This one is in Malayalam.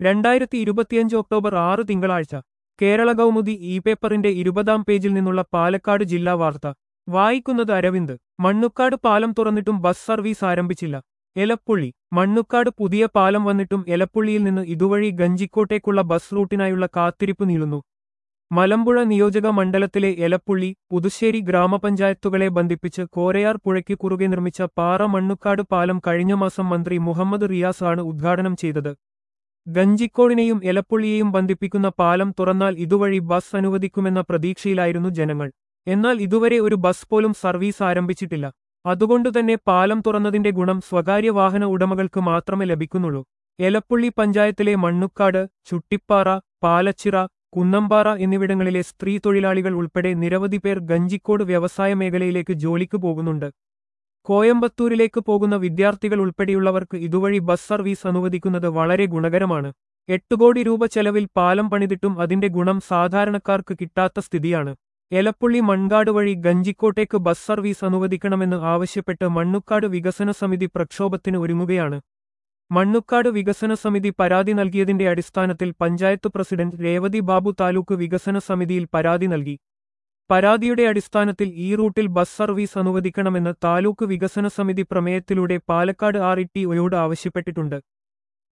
രണ്ടായിരത്തി ഇരുപത്തിയഞ്ച് ഒക്ടോബർ ആറ് തിങ്കളാഴ്ച കേരള കൗമുദി ഇ പേപ്പറിന്റെ ഇരുപതാം പേജിൽ നിന്നുള്ള പാലക്കാട് ജില്ലാ വാർത്ത വായിക്കുന്നത് അരവിന്ദ് മണ്ണുക്കാട് പാലം തുറന്നിട്ടും ബസ് സർവീസ് ആരംഭിച്ചില്ല എലപ്പുള്ളി മണ്ണുക്കാട് പുതിയ പാലം വന്നിട്ടും എലപ്പുള്ളിയിൽ നിന്ന് ഇതുവഴി ഗഞ്ചിക്കോട്ടേക്കുള്ള ബസ് റൂട്ടിനായുള്ള കാത്തിരിപ്പ് നീളുന്നു മലമ്പുഴ നിയോജക മണ്ഡലത്തിലെ എലപ്പുള്ളി പുതുശ്ശേരി ഗ്രാമപഞ്ചായത്തുകളെ ബന്ധിപ്പിച്ച് കോരയാർ പുഴയ്ക്ക് കുറുകെ നിർമ്മിച്ച പാറ മണ്ണുക്കാട് പാലം കഴിഞ്ഞ മാസം മന്ത്രി മുഹമ്മദ് റിയാസ് ആണ് ഉദ്ഘാടനം ചെയ്തത് ഗഞ്ചിക്കോടിനെയും എലപ്പുള്ളിയെയും ബന്ധിപ്പിക്കുന്ന പാലം തുറന്നാൽ ഇതുവഴി ബസ് അനുവദിക്കുമെന്ന പ്രതീക്ഷയിലായിരുന്നു ജനങ്ങൾ എന്നാൽ ഇതുവരെ ഒരു ബസ് പോലും സർവീസ് ആരംഭിച്ചിട്ടില്ല അതുകൊണ്ടുതന്നെ പാലം തുറന്നതിന്റെ ഗുണം സ്വകാര്യ വാഹന ഉടമകൾക്ക് മാത്രമേ ലഭിക്കുന്നുള്ളൂ എലപ്പുള്ളി പഞ്ചായത്തിലെ മണ്ണുക്കാട് ചുട്ടിപ്പാറ പാലച്ചിറ കുന്നമ്പാറ എന്നിവിടങ്ങളിലെ സ്ത്രീ തൊഴിലാളികൾ ഉൾപ്പെടെ നിരവധി പേർ ഗഞ്ചിക്കോട് വ്യവസായ മേഖലയിലേക്ക് ജോലിക്ക് പോകുന്നുണ്ട് കോയമ്പത്തൂരിലേക്ക് പോകുന്ന വിദ്യാർത്ഥികൾ ഉൾപ്പെടെയുള്ളവർക്ക് ഇതുവഴി ബസ് സർവീസ് അനുവദിക്കുന്നത് വളരെ ഗുണകരമാണ് എട്ട് കോടി രൂപ ചെലവിൽ പാലം പണിതിട്ടും അതിന്റെ ഗുണം സാധാരണക്കാർക്ക് കിട്ടാത്ത സ്ഥിതിയാണ് എലപ്പുള്ളി മൺകാട് വഴി ഗഞ്ചിക്കോട്ടേക്ക് ബസ് സർവീസ് അനുവദിക്കണമെന്ന് ആവശ്യപ്പെട്ട് മണ്ണുക്കാട് വികസന സമിതി പ്രക്ഷോഭത്തിന് ഒരുങ്ങുകയാണ് മണ്ണുക്കാട് വികസന സമിതി പരാതി നൽകിയതിന്റെ അടിസ്ഥാനത്തിൽ പഞ്ചായത്ത് പ്രസിഡന്റ് രേവതി ബാബു താലൂക്ക് വികസന സമിതിയിൽ പരാതി നൽകി പരാതിയുടെ അടിസ്ഥാനത്തിൽ ഈ റൂട്ടിൽ ബസ് സർവീസ് അനുവദിക്കണമെന്ന് താലൂക്ക് വികസന സമിതി പ്രമേയത്തിലൂടെ പാലക്കാട് ആർ ഇ ടി ഒയോട് ആവശ്യപ്പെട്ടിട്ടുണ്ട്